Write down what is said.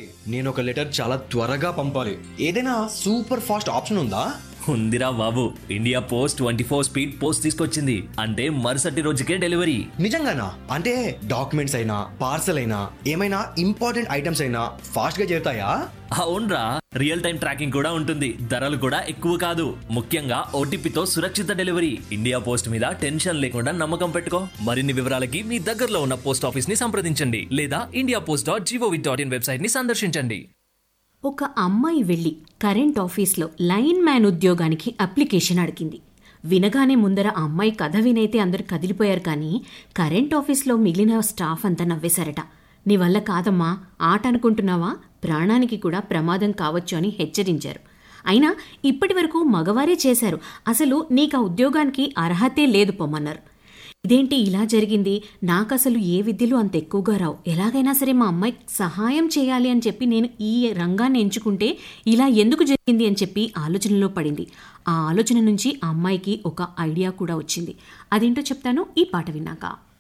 నేను ఒక లెటర్ చాలా త్వరగా పంపాలి ఏదైనా సూపర్ ఫాస్ట్ ఆప్షన్ ఉందా ఉందిరా బాబు India post twenty four speed post తీసుకొచ్చింది అంటే మరుసటి రోజుకే డెలివరీ నిజంగానా అంటే డాక్యుమెంట్స్ అయినా పార్సల్ అయినా ఏమైనా ఇంపార్టెంట్ ఐటమ్స్ అయినా ఫాస్ట్ గా చేరుతాయా అవునరా రియల్ టైం ట్రాకింగ్ కూడా ఉంటుంది ధరలు కూడా ఎక్కువ కాదు ముఖ్యంగా ఓటీపీతో సురక్షిత డెలివరీ ఇండియా పోస్ట్ మీద టెన్షన్ లేకుండా నమ్మకం పెట్టుకో మరిన్ని వివరాలకి మీ దగ్గరలో ఉన్న పోస్ట్ ఆఫీస్ ని సంప్రదించండి లేదా India post dot G O V dot in website ని సందర్శించండి ఒక అమ్మాయి వెళ్ళి కరెంట్ ఆఫీస్లో లైన్ మ్యాన్ ఉద్యోగానికి అప్లికేషన్ అడిగింది వినగానే ముందర ఆ అమ్మాయి కథ వినైతే అందరు కదిలిపోయారు కానీ కరెంట్ ఆఫీస్లో మిగిలిన స్టాఫ్ అంతా నవ్వేశారట నీ వల్ల కాదమ్మా ఆట అనుకుంటున్నావా ప్రాణానికి కూడా ప్రమాదం కావచ్చు అని హెచ్చరించారు అయినా ఇప్పటి వరకు మగవారే చేశారు అసలు నీకు ఆ ఉద్యోగానికి అర్హతే లేదు పొమ్మన్నారు ఇదేంటి ఇలా జరిగింది నాకసలు ఏ విద్యలు అంత ఎక్కువగా రావు ఎలాగైనా సరే మా అమ్మాయి సహాయం చేయాలి అని చెప్పి నేను ఈ రంగాన్ని ఎంచుకుంటే ఇలా ఎందుకు జరిగింది అని చెప్పి ఆలోచనలో పడింది ఆ ఆలోచన నుంచి ఆ అమ్మాయికి ఒక ఐడియా కూడా వచ్చింది అదేంటో చెప్తాను ఈ పాట విన్నాక